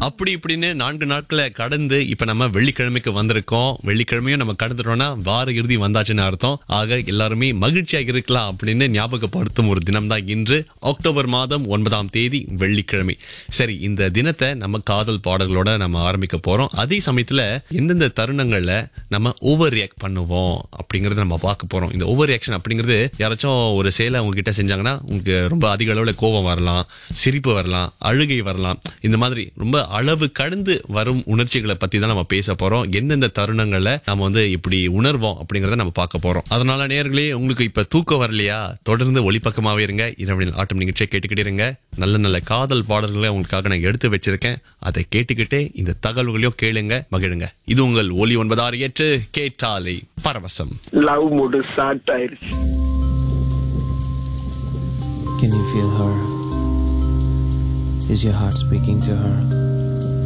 அப்படி இப்படின்னு நான்கு நாட்களை கடந்து இப்ப நம்ம வெள்ளிக்கிழமைக்கு வந்திருக்கோம் வெள்ளிக்கிழமையும் நம்ம கடந்துட்டோம்னா வார இறுதி வந்தாச்சுன்னு அர்த்தம் ஆக எல்லாருமே மகிழ்ச்சியா இருக்கலாம் அப்படின்னு ஞாபகப்படுத்தும் ஒரு தினம் தான் இன்று அக்டோபர் மாதம் ஒன்பதாம் தேதி வெள்ளிக்கிழமை சரி இந்த தினத்தை நம்ம காதல் பாடல்களோட நம்ம ஆரம்பிக்க போறோம் அதே சமயத்துல எந்தெந்த தருணங்கள்ல நம்ம ஓவர் ரியாக்ட் பண்ணுவோம் அப்படிங்கறத நம்ம பார்க்க போறோம் இந்த ஓவர் ரியாக்ஷன் அப்படிங்கிறது யாராச்சும் ஒரு செயலை உங்ககிட்ட செஞ்சாங்கன்னா உங்களுக்கு ரொம்ப அதிக அளவுல கோபம் வரலாம் சிரிப்பு வரலாம் அழுகை வரலாம் இந்த மாதிரி ரொம்ப அளவு கடந்து வரும் உணர்ச்சிகளை பத்தி தான் நம்ம பேச போறோம் எந்தெந்த தருணங்கள்ல நம்ம வந்து இப்படி உணர்வோம் அப்படிங்கறத நம்ம பார்க்க போறோம் அதனால நேர்களே உங்களுக்கு இப்ப தூக்கம் வரலையா தொடர்ந்து ஒளிப்பக்கமாவே இருங்க இரவனில் ஆட்டம் நிகழ்ச்சியை கேட்டுக்கிட்டே இருங்க நல்ல நல்ல காதல் பாடல்களை உங்களுக்காக நான் எடுத்து வச்சிருக்கேன் அதை கேட்டுக்கிட்டே இந்த தகவல்களையும் கேளுங்க மகிழுங்க இது உங்கள் ஒலி ஒன்பதாறு எட்டு கேட்டாலை பரவசம் லவ் மூடு ஸ்டார்ட் ஆயிருச்சு Can you feel her? Is your heart speaking to her?